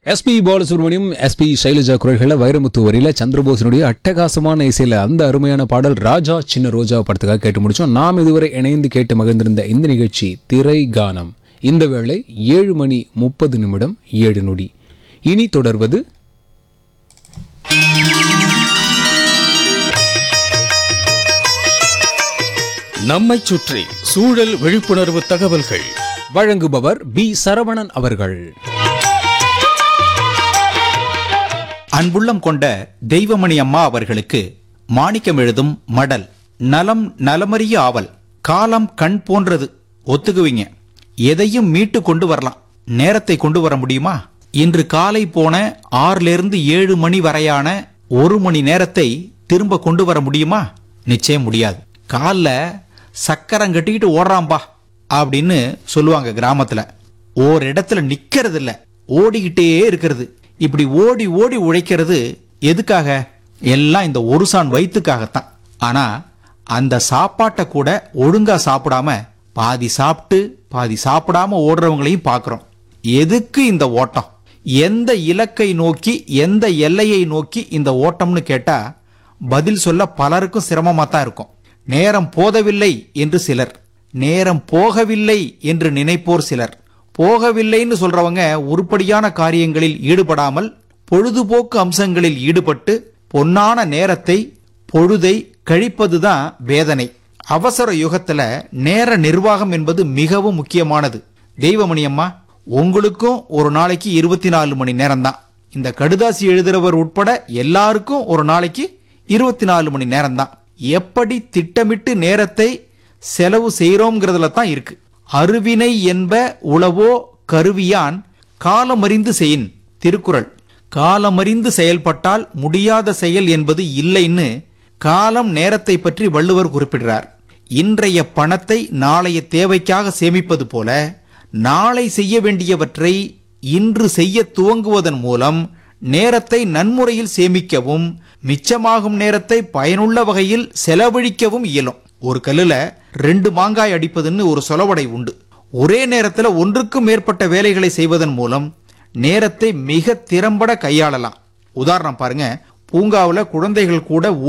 SP Balasubramaniam SP Shailaja குரல்களில் வைரமுத்து வரியில சந்திரபோஸினுடைய அட்டகாசமான இசையில அந்த அருமையான பாடல் ராஜா சின்ன ரோஜா படத்துக்காக கேட்டு முடிச்சோம் நாம் இதுவரை இணைந்து கேட்டு மகிழ்ந்திருந்த இந்த நிகழ்ச்சி திரை கானம் இந்த வேளை ஏழு மணி முப்பது நிமிடம் ஏழு நொடி இனி தொடர்வது நம்மைச் சுற்றி சூழல் விழிப்புணர்வு தகவல்கள் வழங்குபவர் பி சரவணன் அவர்கள் அன்புள்ளம் கொண்ட தெய்வமணி அம்மா அவர்களுக்கு மாணிக்கம் எழுதும் மடல் நலம் நலமறிய ஆவல் காலம் கண் போன்றது ஒத்துக்குவீங்க எதையும் மீட்டு கொண்டு வரலாம் நேரத்தை கொண்டு வர முடியுமா இன்று காலை போன ஆறுல இருந்து ஏழு மணி வரையான ஒரு மணி நேரத்தை திரும்ப கொண்டு வர முடியுமா நிச்சயம் முடியாது கால்ல சக்கரம் கட்டிக்கிட்டு ஓடுறான்பா அப்படின்னு சொல்லுவாங்க கிராமத்துல ஓர் இடத்துல நிக்கிறது இல்ல ஓடிக்கிட்டே இருக்கிறது இப்படி ஓடி ஓடி உழைக்கிறது எதுக்காக எல்லாம் இந்த ஒரு சான் வயிற்றுக்காகத்தான் ஆனா அந்த சாப்பாட்டை கூட ஒழுங்கா சாப்பிடாம பாதி சாப்பிட்டு பாதி சாப்பிடாம ஓடுறவங்களையும் பார்க்கிறோம் எதுக்கு இந்த ஓட்டம் எந்த இலக்கை நோக்கி எந்த எல்லையை நோக்கி இந்த ஓட்டம்னு கேட்டா பதில் சொல்ல பலருக்கும் சிரமமா தான் இருக்கும் நேரம் போதவில்லை என்று சிலர் நேரம் போகவில்லை என்று நினைப்போர் சிலர் போகவில்லைன்னு சொல்றவங்க உருப்படியான காரியங்களில் ஈடுபடாமல் பொழுதுபோக்கு அம்சங்களில் ஈடுபட்டு பொன்னான நேரத்தை பொழுதை கழிப்பதுதான் வேதனை அவசர யுகத்துல நேர நிர்வாகம் என்பது மிகவும் முக்கியமானது தெய்வமணி அம்மா உங்களுக்கும் ஒரு நாளைக்கு இருபத்தி நாலு மணி நேரம் தான் இந்த கடுதாசி எழுதுறவர் உட்பட எல்லாருக்கும் ஒரு நாளைக்கு இருபத்தி நாலு மணி நேரம் தான் எப்படி திட்டமிட்டு நேரத்தை செலவு செய்யறோங்கிறதுல தான் இருக்கு அருவினை என்ப உளவோ கருவியான் காலமறிந்து செயின் திருக்குறள் காலமறிந்து செயல்பட்டால் முடியாத செயல் என்பது இல்லைன்னு காலம் நேரத்தை பற்றி வள்ளுவர் குறிப்பிடுறார் இன்றைய பணத்தை நாளைய தேவைக்காக சேமிப்பது போல நாளை செய்ய வேண்டியவற்றை இன்று செய்ய துவங்குவதன் மூலம் நேரத்தை நன்முறையில் சேமிக்கவும் மிச்சமாகும் நேரத்தை பயனுள்ள வகையில் செலவழிக்கவும் இயலும் ஒரு கல்லுல ரெண்டு மாங்காய் அடிப்பதுன்னு ஒரு சொலவடை உண்டு ஒரே நேரத்துல ஒன்றுக்கும் மேற்பட்ட வேலைகளை செய்வதன் மூலம் நேரத்தை மிக திறம்பட கையாளலாம் உதாரணம் பாருங்க பூங்காவுல குழந்தைகள் கூட